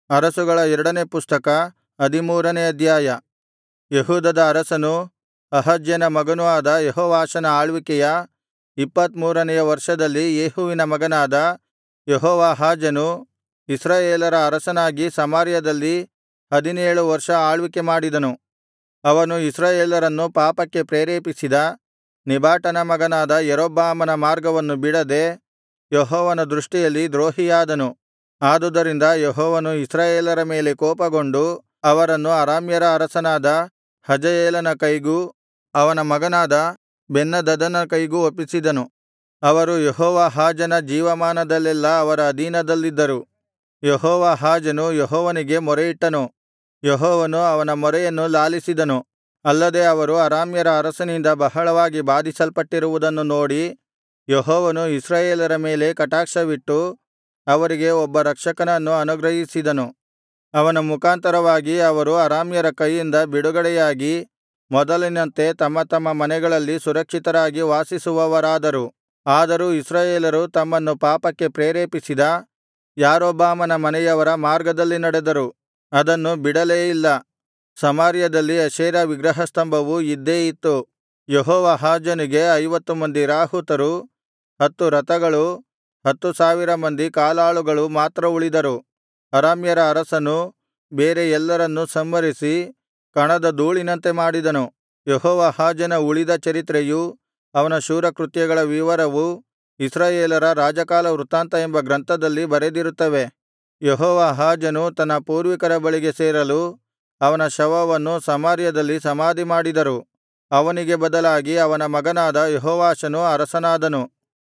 ಅರಸುಗಳ ಎರಡನೆ ಪುಸ್ತಕ ಹದಿಮೂರನೇ ಅಧ್ಯಾಯ ಯೆಹೂದದ ಅರಸನೂ ಅಹಜ್ಯನ ಮಗನೂ ಆದ ಯೆಹೋವಾಷನ ಆಳ್ವಿಕೆಯ ಇಪ್ಪತ್ತಮೂರನೆಯ ವರ್ಷದಲ್ಲಿ ಯೇಹುವಿನ ಮಗನಾದ ಯೆಹೋವಾಹಾಜನು ಇಸ್ರಾಯೇಲರ ಅರಸನಾಗಿ ಸಮಾರ್ಯದಲ್ಲಿ ಹದಿನೇಳು ವರ್ಷ ಆಳ್ವಿಕೆ ಮಾಡಿದನು ಅವನು ಇಸ್ರಾಯೇಲರನ್ನು ಪಾಪಕ್ಕೆ ಪ್ರೇರೇಪಿಸಿದ ನೆಬಾಟನ ಮಗನಾದ ಯಾರೊಬ್ಬಾಮನ ಮಾರ್ಗವನ್ನು ಬಿಡದೆ ಯೆಹೋವನ ದೃಷ್ಟಿಯಲ್ಲಿ ದ್ರೋಹಿಯಾದನು ಆದುದರಿಂದ ಯೆಹೋವನು ಇಸ್ರಾಯೇಲರ ಮೇಲೆ ಕೋಪಗೊಂಡು ಅವರನ್ನು ಅರಾಮ್ಯರ ಅರಸನಾದ ಹಜಾಯೇಲನ ಕೈಗೂ ಅವನ ಮಗನಾದ ಬೆನ್ಹದದನ ಕೈಗೂ ಒಪ್ಪಿಸಿದನು ಅವರು ಯೆಹೋವಾಹಾಜನ ಜೀವಮಾನದಲ್ಲೆಲ್ಲಾ ಅವರ ಅಧೀನದಲ್ಲಿದ್ದರು ಯೆಹೋವಾಹಾಜನು ಯೆಹೋವನಿಗೆ ಮೊರೆಯಿಟ್ಟನು ಯೆಹೋವನು ಅವನ ಮೊರೆಯನ್ನು ಲಾಲಿಸಿದನು ಅಲ್ಲದೆ ಅವರು ಅರಾಮ್ಯರ ಅರಸನಿಂದ ಬಹಳವಾಗಿ ಬಾಧಿಸಲ್ಪಟ್ಟಿರುವುದನ್ನು ನೋಡಿ ಯೆಹೋವನು ಇಸ್ರಾಯೇಲರ ಮೇಲೆ ಕಟಾಕ್ಷವಿಟ್ಟು ಅವರಿಗೆ ಒಬ್ಬ ರಕ್ಷಕನನ್ನು ಅನುಗ್ರಹಿಸಿದನು ಅವನ ಮುಖಾಂತರವಾಗಿ ಅವರು ಅರಾಮ್ಯರ ಕೈಯಿಂದ ಬಿಡುಗಡೆಯಾಗಿ ಮೊದಲಿನಂತೆ ತಮ್ಮ ತಮ್ಮ ಮನೆಗಳಲ್ಲಿ ಸುರಕ್ಷಿತರಾಗಿ ವಾಸಿಸುವವರಾದರು ಆದರೂ ಇಸ್ರಾಯೇಲರು ತಮ್ಮನ್ನು ಪಾಪಕ್ಕೆ ಪ್ರೇರೇಪಿಸಿದ ಯಾರೊಬ್ಬಾಮನ ಮನೆಯವರ ಮಾರ್ಗದಲ್ಲಿ ನಡೆದರು ಅದನ್ನು ಬಿಡಲೇ ಇಲ್ಲ ಸಮಾರ್ಯದಲ್ಲಿ ಅಶೇರ ವಿಗ್ರಹಸ್ತಂಭವು ಇದ್ದೇ ಇತ್ತು ಯೆಹೋವಾಹಾಜನಿಗೆ ಐವತ್ತು ಮಂದಿ ರಾಹುತರು ಹತ್ತು ರಥಗಳು ಹತ್ತು ಸಾವಿರ ಮಂದಿ ಕಾಲಾಳುಗಳು ಮಾತ್ರ ಉಳಿದರು ಅರಾಮ್ಯರ ಅರಸನು ಬೇರೆ ಎಲ್ಲರನ್ನೂ ಸಂಹರಿಸಿ ಕಣದ ಧೂಳಿನಂತೆ ಮಾಡಿದನು ಯೆಹೋವಾಹಾಜನ ಉಳಿದ ಚರಿತ್ರೆಯೂ ಅವನ ಶೂರಕೃತ್ಯಗಳ ವಿವರವೂ ಇಸ್ರಾಯೇಲರ ರಾಜಕಾಲ ವೃತ್ತಾಂತ ಎಂಬ ಗ್ರಂಥದಲ್ಲಿ ಬರೆದಿರುತ್ತವೆ ಯೆಹೋವಾಹಾಜನು ತನ್ನ ಪೂರ್ವಿಕರ ಬಳಿಗೆ ಸೇರಲು ಅವನ ಶವವನ್ನು ಸಮಾರ್ಯದಲ್ಲಿ ಸಮಾಧಿಮಾಡಿದರು ಅವನಿಗೆ ಬದಲಾಗಿ ಅವನ ಮಗನಾದ ಯೆಹೋವಾಷನು ಅರಸನಾದನು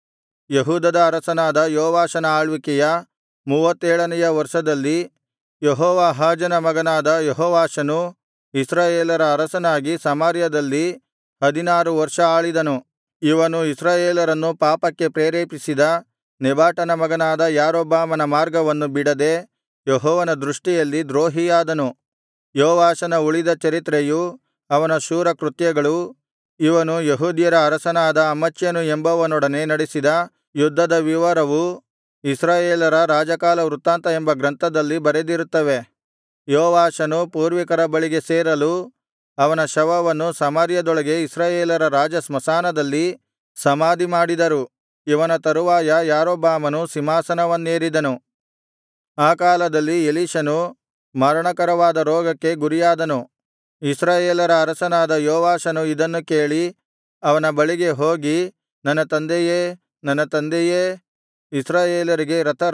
ಯೆಹೂದದ ಅರಸನಾದ ಯೋವಾಷನ ಆಳ್ವಿಕೆಯ ಮೂವತ್ತೇಳನೆಯ ವರ್ಷದಲ್ಲಿ ಯೆಹೋವಾಹಾಜನ ಮಗನಾದ ಯೆಹೋವಾಷನು ಇಸ್ರಾಯೇಲರ ಅರಸನಾಗಿ ಸಮಾರ್ಯದಲ್ಲಿ ಹದಿನಾರು ವರ್ಷ ಆಳಿದನು ಇವನು ಇಸ್ರಾಯೇಲರನ್ನು ಪಾಪಕ್ಕೆ ಪ್ರೇರೇಪಿಸಿದ ನೆಬಾಟನ ಮಗನಾದ ಯಾರೊಬ್ಬಾಮನ ಮಾರ್ಗವನ್ನು ಬಿಡದೆ ಯೆಹೋವನ ದೃಷ್ಟಿಯಲ್ಲಿ ದ್ರೋಹಿಯಾದನು ಯೋವಾಷನ ಉಳಿದ ಚರಿತ್ರೆಯೂ ಅವನ ಶೂರಕೃತ್ಯಗಳೂ ಇವನು ಯೆಹೂದ್ಯರ ಅರಸನಾದ ಅಮಚ್ಯನು ಎಂಬವನೊಡನೆ ನಡೆಸಿದ ಯುದ್ಧದ ವಿವರವೂ ಇಸ್ರಾಯೇಲರ ರಾಜಕಾಲ ವೃತ್ತಾಂತ ಎಂಬ ಗ್ರಂಥದಲ್ಲಿ ಬರೆದಿರುತ್ತವೆ ಯೋವಾಷನು ಪೂರ್ವಿಕರ ಬಳಿಗೆ ಸೇರಲು ಅವನ ಶವವನ್ನು ಸಮಾರ್ಯದೊಳಗೆ ಇಸ್ರಾಯೇಲರ ರಾಜ ಸ್ಮಶಾನದಲ್ಲಿ ಸಮಾಧಿಮಾಡಿದರು ಇವನ ತರುವಾಯ ಯಾರೊಬ್ಬಾಮನು ಸಿಂಹಾಸನವನ್ನೇರಿದನು ಆ ಕಾಲದಲ್ಲಿ ಎಲೀಷನು ಮರಣಕರವಾದ ರೋಗಕ್ಕೆ ಗುರಿಯಾದನು ಇಸ್ರಾಯೇಲರ ಅರಸನಾದ ಯೋವಾಷನು ಇದನ್ನು ಕೇಳಿ ಅವನ ಬಳಿಗೆ ಹೋಗಿ ನನ್ನ ತಂದೆಯೇ ನನ್ನ ತಂದೆಯೇ ಇಸ್ರಾಯೇಲರಿಗೆ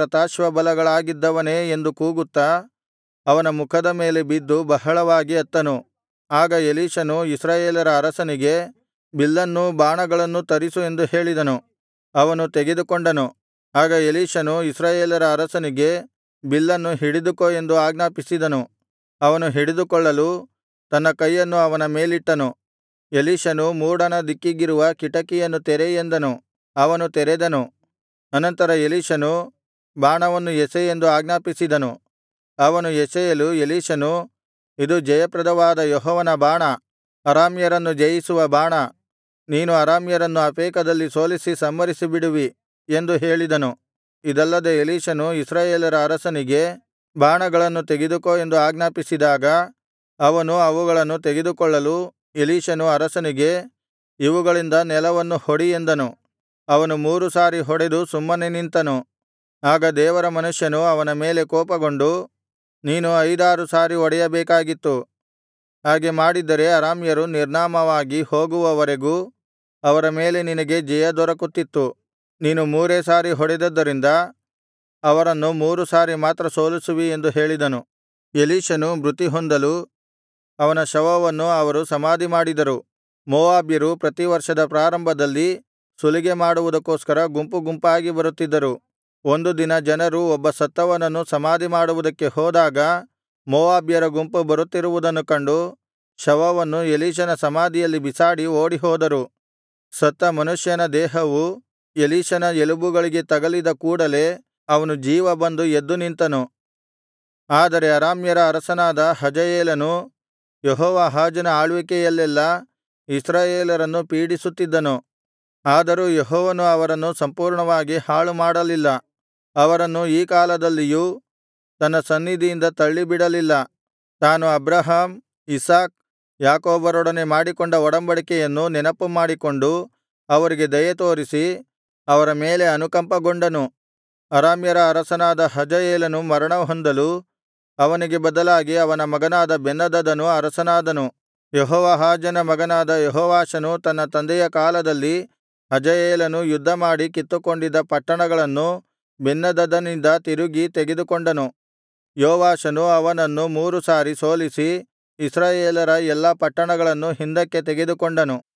ರಥರಥಾಶ್ವಬಲಗಳಾಗಿದ್ದವನೇ ಎಂದು ಕೂಗುತ್ತಾ ಅವನ ಮುಖದ ಮೇಲೆ ಬಿದ್ದು ಬಹಳವಾಗಿ ಅತ್ತನು ಆಗ ಎಲೀಷನು ಇಸ್ರಾಯೇಲರ ಅರಸನಿಗೆ ಬಿಲ್ಲನ್ನೂ ಬಾಣಗಳನ್ನೂ ತರಿಸು ಎಂದು ಹೇಳಿದನು ಅವನು ತೆಗೆದುಕೊಂಡನು ಆಗ ಎಲೀಷನು ಇಸ್ರಾಯೇಲರ ಅರಸನಿಗೆ ಬಿಲ್ಲನ್ನು ಹಿಡಿದುಕೋ ಎಂದು ಆಜ್ಞಾಪಿಸಿದನು ಅವನು ಹಿಡಿದುಕೊಳ್ಳಲು ತನ್ನ ಕೈಯನ್ನು ಅವನ ಮೇಲಿಟ್ಟನು ಎಲೀಷನು ಮೂಡಣ ದಿಕ್ಕಿಗಿರುವ ಕಿಟಕಿಯನ್ನು ತೆರೆ ಎಂದನು ಅವನು ತೆರೆದನು ಅನಂತರ ಎಲೀಷನು ಬಾಣವನ್ನು ಎಸೆ ಎಂದು ಆಜ್ಞಾಪಿಸಿದನು ಅವನು ಎಸೆಯಲು ಎಲೀಷನು ಇದು ಜಯಪ್ರದವಾದ ಯೆಹೋವನ ಬಾಣ ಅರಾಮ್ಯರನ್ನು ಜಯಿಸುವ ಬಾಣ ನೀನು ಅರಾಮ್ಯರನ್ನು ಅಫೇಕದಲ್ಲಿ ಸೋಲಿಸಿ ಸಂಹರಿಸಿಬಿಡುವಿ ಎಂದು ಹೇಳಿದನು ಇದಲ್ಲದೆ ಎಲೀಷನು ಇಸ್ರಾಯೇಲರ ಅರಸನಿಗೆ ಬಾಣಗಳನ್ನು ತೆಗೆದುಕೋ ಎಂದು ಆಜ್ಞಾಪಿಸಿದಾಗ ಅವನು ಅವುಗಳನ್ನು ತೆಗೆದುಕೊಳ್ಳಲು ಎಲೀಷನು ಅರಸನಿಗೆ ಇವುಗಳಿಂದ ನೆಲವನ್ನು ಹೊಡಿ ಎಂದನು ಅವನು ಮೂರು ಸಾರಿ ಹೊಡೆದು ಸುಮ್ಮನೆ ನಿಂತನು ಆಗ ದೇವರ ಮನುಷ್ಯನು ಅವನ ಮೇಲೆ ಕೋಪಗೊಂಡು ನೀನು ಐದಾರು ಸಾರಿ ಹೊಡೆಯಬೇಕಾಗಿತ್ತು ಹಾಗೆ ಮಾಡಿದ್ದರೆ ಅರಾಮ್ಯರು ನಿರ್ನಾಮವಾಗಿ ಹೋಗುವವರೆಗೂ ಅವರ ಮೇಲೆ ನಿನಗೆ ಜಯ ದೊರಕುತ್ತಿತ್ತು ನೀನು ಮೂರೇ ಸಾರಿ ಹೊಡೆದದ್ದರಿಂದ ಅವರನ್ನು ಮೂರು ಸಾರಿ ಮಾತ್ರ ಸೋಲಿಸುವಿ ಎಂದು ಹೇಳಿದನು ಎಲೀಷನು ಮೃತಿಹೊಂದಲು ಅವನ ಶವವನ್ನು ಅವರು ಸಮಾಧಿಮಾಡಿದರು ಮೋವಾಬ್ಯರು ಪ್ರತಿವರ್ಷದ ಪ್ರಾರಂಭದಲ್ಲಿ ಸುಲಿಗೆ ಮಾಡುವುದಕ್ಕೋಸ್ಕರ ಗುಂಪು ಗುಂಪಾಗಿ ಬರುತ್ತಿದ್ದರು ಒಂದು ದಿನ ಜನರು ಒಬ್ಬ ಸತ್ತವನನ್ನು ಸಮಾಧಿಮಾಡುವುದಕ್ಕೆ ಹೋದಾಗ ಮೋವಾಬ್ಯರ ಗುಂಪು ಬರುತ್ತಿರುವುದನ್ನು ಕಂಡು ಶವವನ್ನು ಎಲೀಷನ ಸಮಾಧಿಯಲ್ಲಿ ಬಿಸಾಡಿ ಓಡಿಹೋದರು ಸತ್ತ ಮನುಷ್ಯನ ದೇಹವು ಎಲೀಷನ ಎಲುಬುಗಳಿಗೆ ತಗಲಿದ ಕೂಡಲೆ ಅವನು ಜೀವ ಬಂದು ಎದ್ದು ನಿಂತನು ಆದರೆ ಅರಾಮ್ಯರ ಅರಸನಾದ ಹಜಾಯೇಲನು ಯೆಹೋವಾಹಾಜನ ಆಳ್ವಿಕೆಯಲ್ಲೆಲ್ಲಾ ಇಸ್ರಾಯೇಲರನ್ನು ಪೀಡಿಸುತ್ತಿದ್ದನು ಆದರೂ ಯೆಹೋವನು ಅವರನ್ನು ಸಂಪೂರ್ಣವಾಗಿ ಹಾಳುಮಾಡಲಿಲ್ಲ ಅವರನ್ನು ಈ ಕಾಲದಲ್ಲಿಯೂ ತನ್ನ ಸನ್ನಿಧಿಯಿಂದ ತಳ್ಳಿಬಿಡಲಿಲ್ಲ ತಾನು ಅಬ್ರಹಾಮ್ ಇಸಾಕ್ ಯಾಕೋಬರೊಡನೆ ಮಾಡಿಕೊಂಡ ಒಡಂಬಡಿಕೆಯನ್ನು ನೆನಪುಮಾಡಿಕೊಂಡು ಅವರಿಗೆ ದಯೆತೋರಿಸಿ ಅವರ ಮೇಲೆ ಅನುಕಂಪಗೊಂಡನು ಅರಾಮ್ಯರ ಅರಸನಾದ ಹಜಾಯೇಲನು ಮರಣಹೊಂದಲು ಅವನಿಗೆ ಬದಲಾಗಿ ಅವನ ಮಗನಾದ ಬೆನ್ಹದದನು ಅರಸನಾದನು ಯೆಹೋವಾಹಾಜನ ಮಗನಾದ ಯೆಹೋವಾಷನು ತನ್ನ ತಂದೆಯ ಕಾಲದಲ್ಲಿ ಹಜಾಯೇಲನು ಯುದ್ಧಮಾಡಿ ಕಿತ್ತುಕೊಂಡಿದ್ದ ಪಟ್ಟಣಗಳನ್ನು ಬೆನ್ಹದದನಿಂದ ತಿರುಗಿ ತೆಗೆದುಕೊಂಡನು ಯೋವಾಷನು ಅವನನ್ನು ಮೂರು ಸಾರಿ ಸೋಲಿಸಿ ಇಸ್ರಾಯೇಲರ ಎಲ್ಲಾ ಪಟ್ಟಣಗಳನ್ನು ಹಿಂದಕ್ಕೆ ತೆಗೆದುಕೊಂಡನು